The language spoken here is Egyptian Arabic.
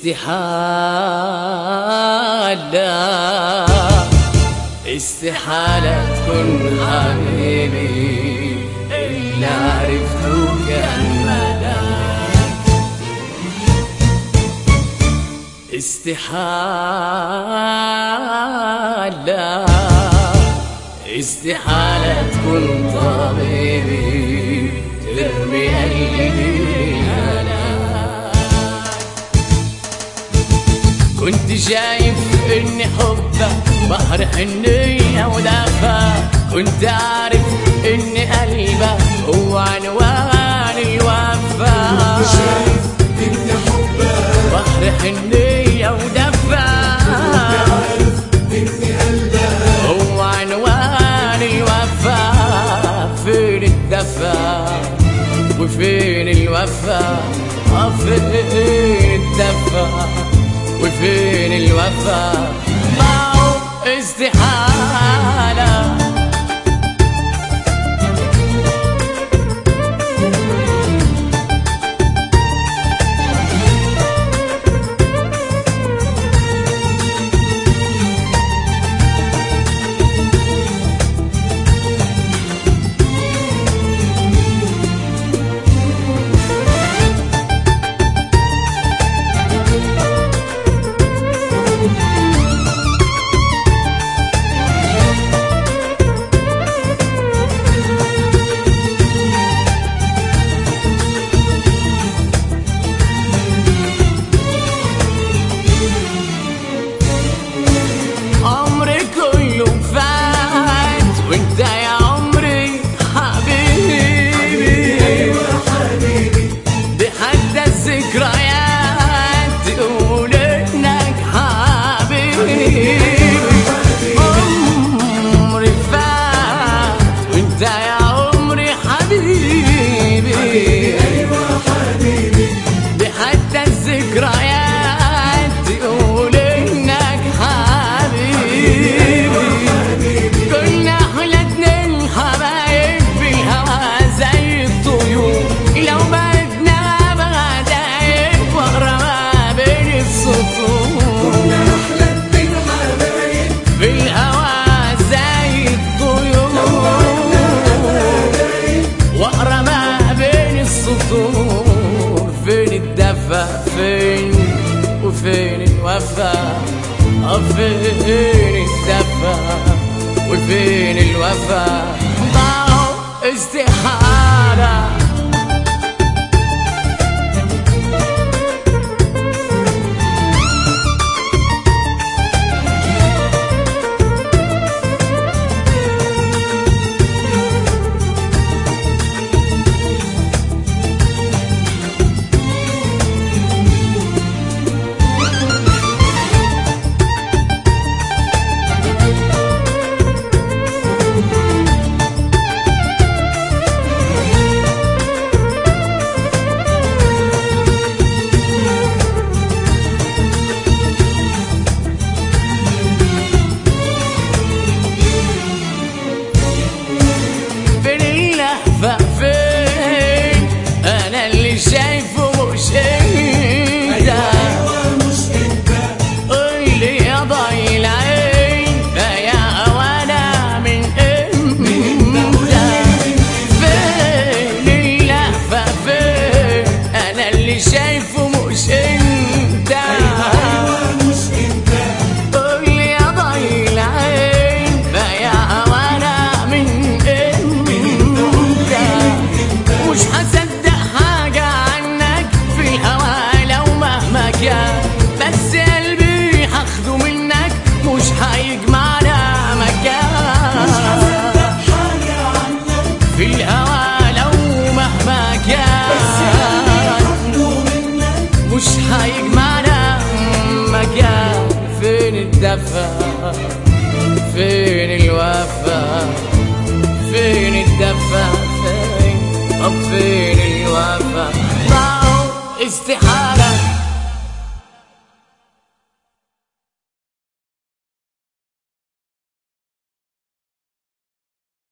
استحالة استحالة تكون حبيبي اللي عرفته كان ملاك استحالة استحالة تكون طبيبي ترمي قلبي هلاك كنت شايف ان حبك بحر حنية ودفا كنت عارف ان قلبك هو عنوان الوفا كنت شايف ان حبك بحر حنية ودفا عارف ان قلبك هو عنوان الوفا فين الدفا وفين الوفا آه فين الدفا وفين الوفا ما هو استحالة عمري كله فات وانت يا عمري حبيبي ايوه حبيبي بحتى الذكريات تقول انك حبيبي عمري فات وانت يا عمري حبيبي ايوه حبيبي بحتى الذكريات تقول انك حبيبي كنا احلى اتنين حبايب في الهوا زي الطيور لو بعدنا بعدايب واقرا ما بين السطور احلى اتنين حبايب في الهوا زي الطيور واقرا ما بين السطور فين الدفا فين وفين الوفا آه فين الدفا وفين الوفا ضاعوا استحالة فين اللهفة فين أنا اللي شايفه مش أنت ايوه مش انت قولي يا ضي العين يا وانا من امتى فين اللهفة فين انا اللي شايفه مش انت ايوه مش انت قولي يا ضي العين يا وانا من امتى مش هصدق حاجة عنك في الهوا لو مهما كان بس قلبي هاخده منك مش هيجمعنا مكان حاجه عنك في الهوا لو مهما كان منك مش هيجمعنا مكان فين الدفا فين الوفا فين الدفا فين طب فين الوفا ضاعوا استحالة